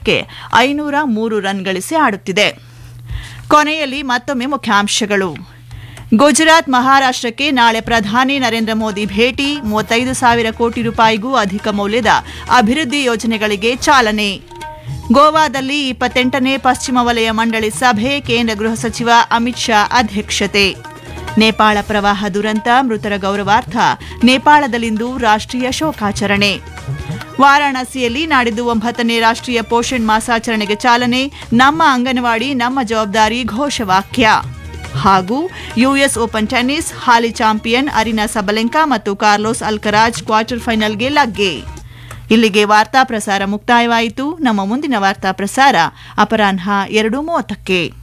ನಿಮಿಷಕ್ಕೆ ಐನೂರ ಮೂರು ರನ್ ಗಳಿಸಿ ಆಡುತ್ತಿದೆ ಕೊನೆಯಲ್ಲಿ ಮತ್ತೊಮ್ಮೆ ಮುಖ್ಯಾಂಶಗಳು ಗುಜರಾತ್ ಮಹಾರಾಷ್ಟ್ರಕ್ಕೆ ನಾಳೆ ಪ್ರಧಾನಿ ನರೇಂದ್ರ ಮೋದಿ ಭೇಟಿ ಮೂವತ್ತೈದು ಸಾವಿರ ಕೋಟಿ ರೂಪಾಯಿಗೂ ಅಧಿಕ ಮೌಲ್ಯದ ಅಭಿವೃದ್ಧಿ ಯೋಜನೆಗಳಿಗೆ ಚಾಲನೆ ಗೋವಾದಲ್ಲಿ ಇಪ್ಪತ್ತೆಂಟನೇ ಪಶ್ಚಿಮ ವಲಯ ಮಂಡಳಿ ಸಭೆ ಕೇಂದ್ರ ಗೃಹ ಸಚಿವ ಅಮಿತ್ ಶಾ ಅಧ್ಯಕ್ಷತೆ ನೇಪಾಳ ಪ್ರವಾಹ ದುರಂತ ಮೃತರ ಗೌರವಾರ್ಥ ನೇಪಾಳದಲ್ಲಿಂದು ರಾಷ್ಟ್ರೀಯ ಶೋಕಾಚರಣೆ ವಾರಾಣಸಿಯಲ್ಲಿ ನಾಡಿದ್ದು ಒಂಬತ್ತನೇ ರಾಷ್ಟ್ರೀಯ ಪೋಷಣ್ ಮಾಸಾಚರಣೆಗೆ ಚಾಲನೆ ನಮ್ಮ ಅಂಗನವಾಡಿ ನಮ್ಮ ಜವಾಬ್ದಾರಿ ಘೋಷವಾಕ್ಯ ಹಾಗೂ ಯುಎಸ್ ಓಪನ್ ಟೆನ್ನಿಸ್ ಹಾಲಿ ಚಾಂಪಿಯನ್ ಅರಿನಾ ಸಬಲೆಂಕಾ ಮತ್ತು ಕಾರ್ಲೋಸ್ ಅಲ್ಕರಾಜ್ ಕ್ವಾರ್ಟರ್ ಫೈನಲ್ಗೆ ಲಗ್ಗೆ ಇಲ್ಲಿಗೆ ವಾರ್ತಾ ಪ್ರಸಾರ ಮುಕ್ತಾಯವಾಯಿತು ನಮ್ಮ ಮುಂದಿನ ವಾರ್ತಾ ಪ್ರಸಾರ ಅಪರಾಹ್ನ ಎರಡು ಮೂವತ್ತಕ್ಕೆ